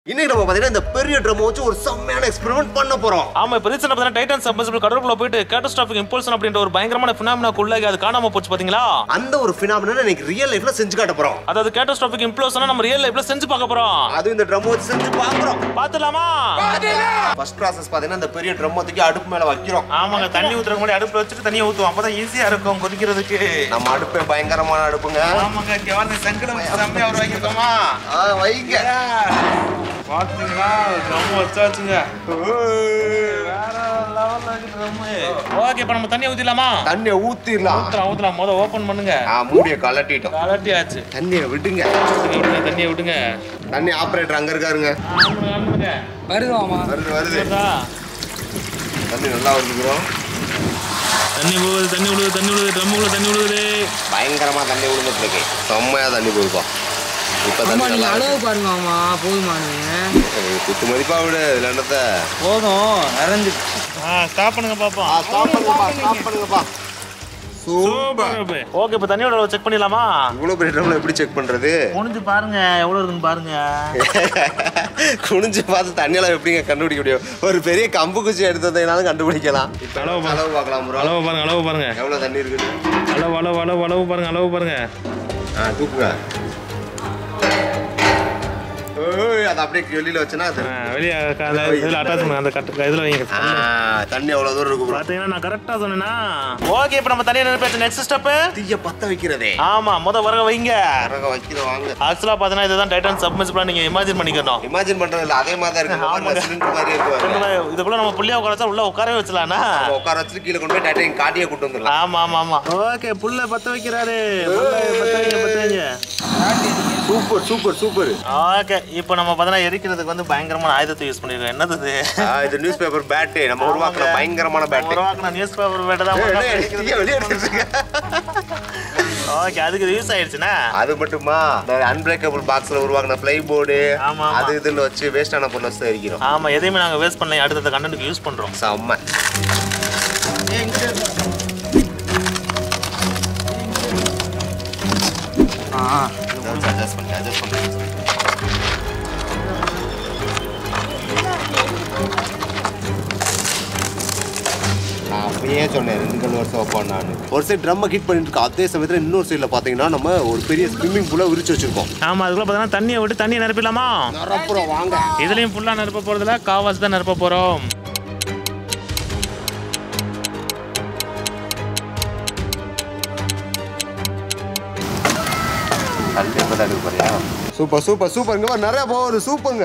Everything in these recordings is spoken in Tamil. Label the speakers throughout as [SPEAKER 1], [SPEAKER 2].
[SPEAKER 1] இன்னைக்கு நம்ம பாத்தீங்கன்னா இந்த பெரிய ட்ரம் வச்சு ஒரு செம்மையான எக்ஸ்பெரிமெண்ட் பண்ண போறோம்
[SPEAKER 2] ஆமா இப்போ ரீசெண்டாக பார்த்தீங்கன்னா டைட்டன் சப்மர்சிபிள் கடற்குள்ள போயிட்டு கேட்டஸ்ட்ராஃபிக் இம்பல்சன் அப்படின்ற ஒரு பயங்கரமான ஃபினாமினாக்கு உள்ளாகி அது காணாம போச்சு பாத்தீங்களா
[SPEAKER 1] அந்த ஒரு பினாமினா இன்னைக்கு ரியல் லைஃப்ல செஞ்சு காட்ட போறோம்
[SPEAKER 2] அதாவது கேட்டஸ்ட்ராஃபிக் இம்ப்ளோஷனா நம்ம ரியல் லைஃப்ல செஞ்சு பார்க்க போறோம்
[SPEAKER 1] அதுவும் இந்த ட்ரம் வச்சு செஞ்சு பாக்குறோம்
[SPEAKER 2] பாத்துலாமா
[SPEAKER 1] ஃபர்ஸ்ட் ப்ராசஸ் பாத்தீங்கன்னா இந்த பெரிய ட்ரம் தூக்கி அடுப்பு மேல வைக்கிறோம்
[SPEAKER 2] ஆமாங்க தண்ணி ஊத்துறதுக்கு முன்னாடி அடுப்புல வச்சுட்டு தண்ணியை ஊத்துவோம் அப்பதான் ஈஸியா இருக்கும் கொதிக்கிறதுக்கு
[SPEAKER 1] நம்ம அடுப்பே பயங்கரமான அடுப்புங்க
[SPEAKER 2] ஆமாங்க இங்க வந்து சங்கடம் செம்மையா உருவாக்கியிருக்கோமா
[SPEAKER 1] ஆ, வைங்க
[SPEAKER 2] பாத்தீங்களா ட்ரம் வச்சாச்சுங்க வேற லெவல்ல இருக்கு ட்ரம் ஓகே இப்போ நம்ம தண்ணியை ஊத்திடலாமா
[SPEAKER 1] தண்ணியை ஊத்திடலாம்
[SPEAKER 2] ஊத்துலாம் ஊத்தலாம் முத ஓபன் பண்ணுங்க
[SPEAKER 1] ஆ, மூடிய கலட்டிட்டோம்
[SPEAKER 2] கலட்டியாச்சு
[SPEAKER 1] தண்ணியை விட்டுங்க
[SPEAKER 2] விடுங்க தண்ணியை விடுங்க
[SPEAKER 1] தண்ணி ஆபரேட்டர் அங்க இருக்காருங்க
[SPEAKER 2] ஆமாங்க ஆமாங்க
[SPEAKER 3] வருதுவாமா
[SPEAKER 1] வருது வருது
[SPEAKER 2] வருதா?
[SPEAKER 1] தண்ணி நல்லா வருதுக்கிறோம்
[SPEAKER 2] தண்ணி விழுகுது தண்ணி விழுகுது தண்ணி விழுகுது ட்ரம்முக்குள்ள தண்ணி விழுகுது
[SPEAKER 1] பயங்கரமா தண்ணி விழுந்துட்டு இருக்கு செம்மையா தண்ணி போயிருக்கோம் இப்ப
[SPEAKER 3] ஆமா
[SPEAKER 1] தண்ணி
[SPEAKER 3] நீங்க
[SPEAKER 1] நல்லா
[SPEAKER 3] அளவு பாருங்க மாமா போதுமானு
[SPEAKER 1] இருக்கு. குத்து மதிப்பா விடு இதுல என்னத்த
[SPEAKER 3] போதும் நிறைஞ்சு
[SPEAKER 2] ஆ ஸ்டாப் பண்ணுங்க பாப்போம்
[SPEAKER 1] ஸ்டாப் பண்ணுங்கப்பா ஸ்டாப் பண்ணுங்கப்பா சூப்பர்
[SPEAKER 2] ஓகே இப்போ தண்ணியோட அளவு செக் பண்ணிடலாமா
[SPEAKER 1] இவ்வளவு பெரிய ட்ரம்ல எப்படி செக் பண்றது
[SPEAKER 2] முடிஞ்சு பாருங்க எவ்வளவு இருக்குன்னு பாருங்க
[SPEAKER 1] குனிஞ்சு பார்த்து தண்ணியெல்லாம் எப்படிங்க கண்டுபிடிக்க முடியும் ஒரு பெரிய கம்பு குச்சி எடுத்ததைனாலும் கண்டுபிடிக்கலாம் இப்ப
[SPEAKER 2] அளவு பா-
[SPEAKER 1] அளவு பார்க்கலாம் ப்ரோ
[SPEAKER 2] அளவு பாருங்க அளவு பாருங்க
[SPEAKER 1] எவ்வளவு தண்ணி இருக்குது
[SPEAKER 2] அளவு அளவு அளவு அளவு பாருங்க அளவு பாருங்க
[SPEAKER 1] ஆ தூக்குங்க ஓய் அது அப்படியே வெளியில வச்சுனா அது
[SPEAKER 2] ஆ, வெளியே க- அந்த இதில் அட்டாச் பண்ணுங்க அந்த கட்டு இதில் வைங்க
[SPEAKER 1] ஆ, தண்ணி அவ்வளவு தூரம் இருக்கு bro.
[SPEAKER 2] பார்த்தீங்கன்னா நான் கரெக்டாக சொன்னேன்னா ஓகே இப்போ நம்ம தண்ணியை நினைப்பாச்சு நெக்ஸ்ட் ஸ்டெப்பு
[SPEAKER 1] தீய பத்த வைக்கிறதே
[SPEAKER 2] ஆமா முத வரக வைங்க
[SPEAKER 1] கரக வைக்கிற வாங்க
[SPEAKER 2] ஆக்சுவலாக பார்த்தீங்கன்னா இதுதான் டைட்டன் சப்மிசிபிளாக நீங்கள் இமேஜின் பண்ணிக்கணும்
[SPEAKER 1] இமேஜின் பண்றது இல்ல அதே மாதிரி தான் இருக்கு
[SPEAKER 2] ஆமாங்க.
[SPEAKER 1] சிலிண்டர் மாதிரி இருக்கு பாருங்க.
[SPEAKER 2] இதுக்குள்ள நம்ம புள்ளியா உட்கார வச்சா உள்ள உட்காரவே வச்சலாம்னா
[SPEAKER 1] நம்ம உட்கார வச்சுட்டு கீழே கொண்டு போய் டைட்டையும் காட்டியே கூட்டு வந்துடலாம்
[SPEAKER 2] ஆமா ஆமா ஆமா ஓகே புல்ல பத்த வைக்கிறாரு புல்ல பத்த வைங்க பத்த வைங்க
[SPEAKER 1] சூப்பர் சூப்பர் சூப்பர்
[SPEAKER 2] ஓகே இப்போ நம்ம பார்த்தீங்கன்னா எரிக்கிறதுக்கு வந்து பயங்கரமான ஆயுதத்தை யூஸ் பண்ணிருக்கோம் என்னது இது
[SPEAKER 1] இது நியூஸ் பேப்பர் பேட்டு நம்ம உருவாக்குற பயங்கரமான பேட்டு
[SPEAKER 2] உருவாக்குன நியூஸ் பேப்பர் பேட்டை தான்
[SPEAKER 1] வெளியே எடுத்துட்டு இருக்க.
[SPEAKER 2] ஓகே அதுக்கு இது யூஸ் ஆயிடுச்சுன்னா
[SPEAKER 1] அது மட்டுமா இந்த அன்பிரேக்கபிள் பாக்ஸ்ல உருவாக்குன பிளை போர்டு
[SPEAKER 2] ஆமா, ஆமா.
[SPEAKER 1] அது இதுல வச்சு வேஸ்டான பொருள் வச்சு தான் எரிக்கிறோம்
[SPEAKER 2] ஆமா எதையுமே நாங்க வேஸ்ட் பண்ணல அடுத்த கண்டென்ட்க்கு யூஸ் பண்றோம்
[SPEAKER 1] செம்ம adjust பண்ணு, adjust பண்ணு. நான் அப்படியே சொன்னேன் ரெண்டு கல் வருஷம் வைப்போம் நான் ஒரு சைடு ட்ரம்மை ஹிட் பண்ணிட்டு இருக்கோம் அதே சமயத்தில் இன்னொரு சைடில் பார்த்தீங்கன்னா நம்ம ஒரு பெரிய ஸ்விம்மிங் பூலை விரிச்சு வச்சிருக்கோம்
[SPEAKER 2] ஆமா அதுக்குள்ள பார்த்தீங்கன்னா தண்ணியை விட்டு தண்ணியை நிரப்பிடலாமா
[SPEAKER 1] நிரப்புறோம் வாங்க
[SPEAKER 2] இதுலயும் ஃபுல்லா நிரப்ப போறதுல காவாசி தான் நிரப்ப போறோம்
[SPEAKER 1] கண்டிப்பாக தான் எடுக்க போறியா சூப்பர் சூப்பர் சூப்பருங்க வா, நிறைய போகுது சூப்பருங்க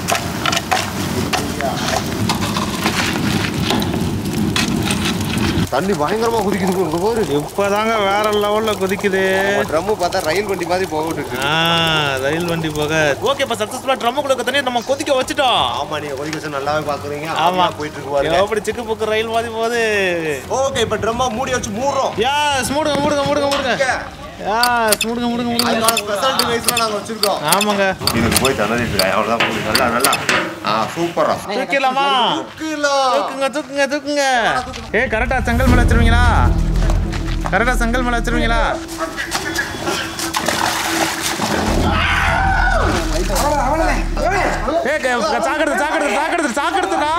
[SPEAKER 1] தண்ணி பயங்கரமா குதிக்குது இங்க போரு
[SPEAKER 2] இப்பதாங்க வேற லெவல்ல கொதிக்குது
[SPEAKER 1] ட்ரம்மு பார்த்தா ரயில் வண்டி மாதிரி போகிட்டு இருக்கு
[SPEAKER 2] ஆ, ரயில் வண்டி போக ஓகே இப்ப சக்சஸ்ஃபுல்லா ட்ரம் குள்ள தண்ணி நம்ம கொதிக்க வச்சுட்டோம்
[SPEAKER 1] ஆமா நீங்க கொதிக்க வச்சு நல்லாவே பாக்குறீங்க
[SPEAKER 2] ஆமா.
[SPEAKER 1] ஆமா போயிட்டு இருக்கு பாருங்க
[SPEAKER 2] எப்படி சிக்கு புக்கு ரயில் மாதிரி போகுது
[SPEAKER 1] ஓகே இப்ப ட்ரம்மா மூடி வச்சு மூடுறோம்
[SPEAKER 2] யா மூடுங்க மூடுங்க மூடுங்க மூடுங்க யா மூடுங்க மூடுங்க மூடுங்க
[SPEAKER 1] அதுக்கான ஸ்பெஷல் டிவைஸ்லாம் நாங்க வச்சிருக்கோம்
[SPEAKER 2] ஆமாங்க
[SPEAKER 1] இதுக்கு போய் தண்ணி அவ்வளவுதான் மூடி நல்லா நல்லா ஆ சூப்பரா
[SPEAKER 2] தூக்கிடலாமா
[SPEAKER 1] கிலோ
[SPEAKER 2] தூக்குங்க தூக்குங்க தூக்குங்க ஏ கரெக்டா செங்கல் மேல வச்சிருவீங்களா கரெக்டா செங்கல் மேல வச்சிருவீங்களா ஏ சாக்கெடுத்து சாக்கெடுத்து சாக்கெடுத்து சாக்கெடுத்துடா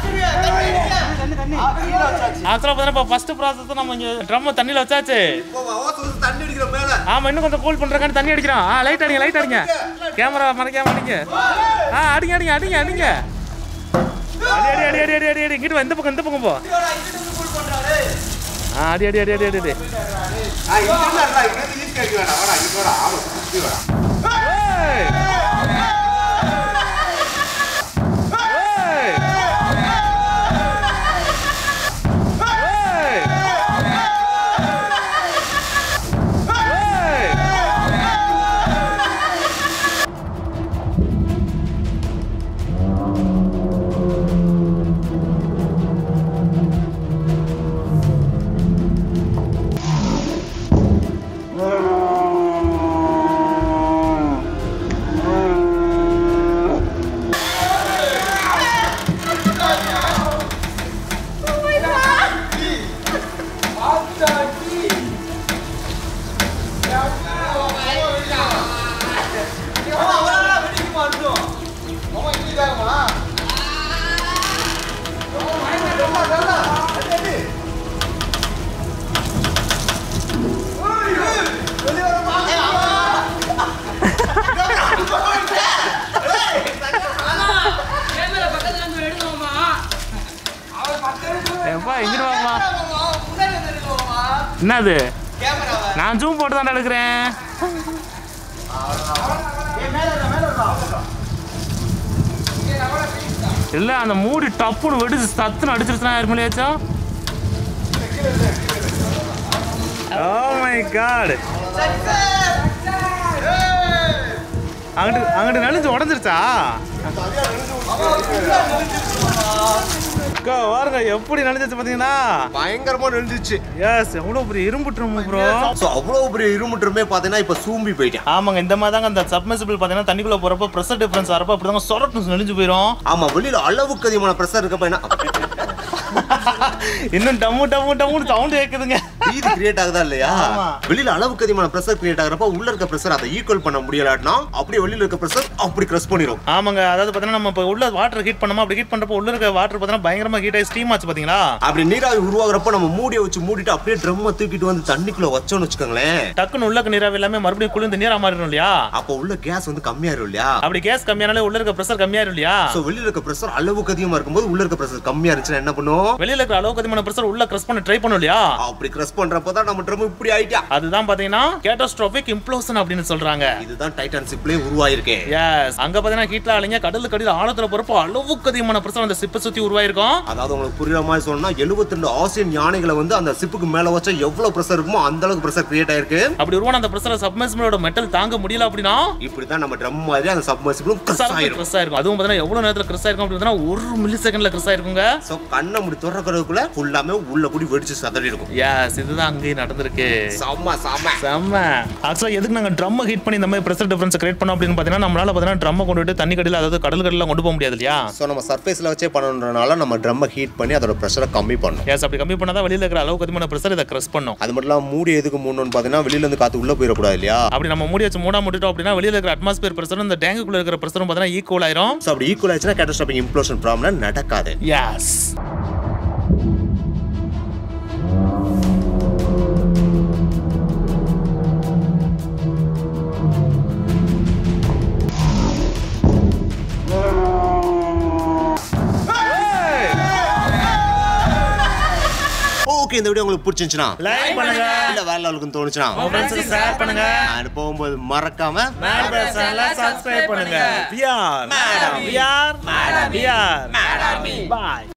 [SPEAKER 2] ஆக்சுவலாக பார்த்தீங்கன்னா இப்போ ஃபர்ஸ்ட் ப்ராசஸ் நம்ம இங்கே ட்ரம் தண்ணியில் வச்சாச்சு
[SPEAKER 1] தண்ணி அடிக்கிற மேல
[SPEAKER 2] ஆமா இன்னும் கொஞ்சம் கூல் பண்றக்காண்டி தண்ணி அடிக்கிறோம் ஆ லைட் அடிங்க லைட் அடிங்க கேமரா மறைக்காம அடிங்க ஆ அடிங்க அடிங்க அடிங்க அடிங்க அடி அடி அடி அடி அடி அடி இங்கிட்டு வா இந்த பக்கம் இந்த பக்கம் போ ஆ அடி அடி அடி அடி அடி அடி
[SPEAKER 1] ஆ இங்க இருந்தா இங்க இருந்து ஈஸ்ட் கேட்க வேணாம் வாடா இங்க வாடா ஆமா சுத்தி வாடா
[SPEAKER 2] ஏய்! ஏய்! ஏய்! ஏய்! என்னது நான் ஜூம் போட்டு தான் எடுக்கிறேன் இல்ல அந்த மூடி டப்புன்னு வெடிச்சு சத்துன்னு அடிச்சிருச்சுனா யாருமேலேயாச்சும் ஓ மை காட் அங்கிட்டு அங்கிட்டு நலிஞ்சு உடஞ்சிருச்சா அக்கா பாருங்க எப்படி நலிஞ்சிச்சு பாத்தீங்கன்னா
[SPEAKER 1] பயங்கரமா நின்றுச்சு
[SPEAKER 2] எஸ் எவ்வளோ பெரிய இரும்பு ட்ரம் ப்ரோ
[SPEAKER 1] ஸோ அவ்வளோ பெரிய இருமுட்டுமே பார்த்தீங்கன்னா இப்போ சூம்பி போயிட்டேன்
[SPEAKER 2] ஆமாங்க இந்த மாதிரி தாங்க அந்த சப்மெசிபிள் பார்த்தீங்கன்னா தண்ணிக்குள்ள போறப்ப ப்ரெஷர் டிஃபரன்ஸ் வரப்ப அப்படி தாங்க சொரட்டு நெளிஞ்சு போயிடும்
[SPEAKER 1] ஆமா வெளியில அளவுக்கு அதிகமான ப்ரெஷர் இருக்கப்ப என்ன
[SPEAKER 2] இன்னும் டம்மு டம்மு டம்முன்னு சவுண்ட் கேட்குதுங்க
[SPEAKER 1] பீதி கிரியேட் ஆகுதா இல்லையா
[SPEAKER 2] ஆமா.
[SPEAKER 1] வெளியில அளவுக்கு அதிகமான ப்ரெஷர் கிரியேட் ஆகுறப்ப உள்ள இருக்க ப்ரெஷர் அதை ஈக்குவல் பண்ண முடியலாட்டினா அப்படியே வெளியில இருக்க ப்ரெஷர் அப்படி கிரஸ் பண்ணிரும்
[SPEAKER 2] ஆமாங்க அதாவது பார்த்தீங்கன்னா நம்ம இப்போ உள்ள வாட்டர் ஹீட் பண்ணோமா அப்படி ஹீட் பண்றப்போ உள்ள இருக்க வாட்டர் பார்த்தீங்கன்னா பயங்கரமா ஹீட் ஆகி ஸ்டீம் ஆச்சு பாத்தீங்களா
[SPEAKER 1] அப்படி நீராவி உருவாகுறப்ப நம்ம மூடியை வச்சு மூடிட்டு அப்படியே ட்ரம்மை தூக்கிட்டு வந்து தண்ணிக்குள்ள வச்சோம்னு வச்சுக்கோங்களேன்
[SPEAKER 2] டக்குன்னு உள்ள நீராவி எல்லாமே மறுபடியும் குளிர்ந்து நீரா மாறிடும் இல்லையா
[SPEAKER 1] அப்போ உள்ள கேஸ் வந்து கம்மியாயிரும் இல்லையா
[SPEAKER 2] அப்படி கேஸ் கம்மியானாலே உள்ள இருக்க ப்ரெஷர் கம்மியாயிரும் இல்லையா
[SPEAKER 1] சோ வெளியில இருக்க ப்ரெஷர் அளவுக்கு அதிகமா இருக்கும்போது உள்ள இருக்க ப்ரெஷர் கம்மியா இருந்துச்சுன்னா என்ன பண்ணும்
[SPEAKER 2] வெளியில இருக்கிற அளவுக்கு அதிகமான ப்ரெஷர் உள்ள கிரஸ் பண்ண ட்ரை பண்ணும் இல்லையா
[SPEAKER 1] அப்படி கிரஸ் பண்றப்ப தான் நம்ம ட்ரம் இப்படி ஆயிட்டா
[SPEAKER 2] அதுதான் பாத்தீங்கன்னா கேட்டோஸ்ட்ரோபிக் இம்ப்ளோஷன் அப்படின்னு சொல்றாங்க
[SPEAKER 1] இதுதான் டைட்டன் சிப்லயே உருவாயிருக்கேன்
[SPEAKER 2] எஸ் அங்க பாத்தீங்கன்னா ஹீட்ல அலைங்க கடலுக்கு அடியில் ஆழத்துல போறப்போ அளவுக்கு அதிகமான பிரச்சனை அந்த சிப்பை சுத்தி உருவாயிருக்கும்
[SPEAKER 1] அதாவது உங்களுக்கு புரியுற மாதிரி சொன்னா 72 ஆசியன் யானைகளை வந்து அந்த சிப்புக்கு மேல வச்சா எவ்வளவு ப்ரெஷர் இருக்குமோ அந்த அளவுக்கு ப்ரெஷர் கிரியேட் ஆயிருக்கு
[SPEAKER 2] அப்படி உருவான அந்த பிரஷரை சப்மெர்சிபிளோட மெட்டல் தாங்க முடியல அப்படின்னா
[SPEAKER 1] இப்படிதான் நம்ம ட்ரம் மாதிரி அந்த சப்மர்சிபிளும் கிரஸ் ஆயிரும்
[SPEAKER 2] கிரஸ் ஆயிருக்கும் அதுவும் பாத்தீங்கன்னா எவ்வளவு நேரத்துல கிரஸ் ஆயிருக்கும் அப்படின்னு பார்த்தீங்கன்னா ஒரு மில்லி செகண்ட்ல கிரஸ் ஆயிருக்குங்க
[SPEAKER 1] சோ கண்ணை முடி திறக்கிறதுக்குள்ள ஃபுல்லாமே உள்ள கூடி வெடிச்சு சதறி இருக்கும்
[SPEAKER 2] எஸ் இதுதான் அங்கேயும் நடந்திருக்கு
[SPEAKER 1] செம்ம செம்ம
[SPEAKER 2] செம்ம ஆக்சுவலாக எதுக்கு நாங்கள் ட்ரம்மை ஹீட் பண்ணி இந்த மாதிரி ப்ரெஷர் டிஃபரன்ஸ் கிரியேட் பண்ணோம் அப்படின்னு பார்த்தீங்கன்னா நம்மளால பார்த்தீங்கன்னா ட்ரம்மை கொண்டு போயிட்டு தண்ணி கடையில் அதாவது கடல் கடையில் கொண்டு போக முடியாது இல்லையா
[SPEAKER 1] ஸோ நம்ம சர்ஃபேஸில் வச்சே பண்ணணுன்றனால நம்ம ட்ரம்மை ஹீட் பண்ணி அதோட ப்ரெஷரை கம்மி பண்ணணும்
[SPEAKER 2] எஸ் அப்படி கம்மி பண்ணால் தான் வெளியில் இருக்கிற அளவுக்கு அதிகமான ப்ரெஷர் இதை கிரஸ் பண்ணும்
[SPEAKER 1] அது மட்டும் இல்லாமல் மூடி எதுக்கு மூடணும்னு பார்த்தீங்கன்னா வெளியில இருந்து காற்று உள்ள போயிடக்கூடாது இல்லையா
[SPEAKER 2] அப்படி நம்ம மூடி வச்சு மூடா மூடிட்டோம் அப்படின்னா வெளியில் இருக்கிற அட்மாஸ்பியர் ப்ரெஷரும் இந்த டேங்குக்குள்ள இருக்கிற ப்ரெஷரும் பார்த்தீங்கன்னா ஈக்குவல் ஆயிரும்
[SPEAKER 1] ஸோ அப்படி ஈக்குவல் ஆச்சுன்னா கேட்டஸ்டாபிக் இம்ப்ளோஷன் ப்ராப்ளம் நடக்காது
[SPEAKER 2] எஸ்
[SPEAKER 1] ஓகே இந்த வீடியோ உங்களுக்கு பிடிச்சிருந்துச்சுன்னா
[SPEAKER 2] லைக் பண்ணுங்க
[SPEAKER 1] இல்ல வேற லெவலுக்கு தோணுச்சுன்னா
[SPEAKER 2] உங்க ஃப்ரெண்ட்ஸுக்கு ஷேர் பண்ணுங்க
[SPEAKER 1] நான் போகும்போது மறக்காம
[SPEAKER 2] மேடம் சேனலை சப்ஸ்கிரைப் பண்ணுங்க we are
[SPEAKER 1] Madam.
[SPEAKER 2] we are we are bye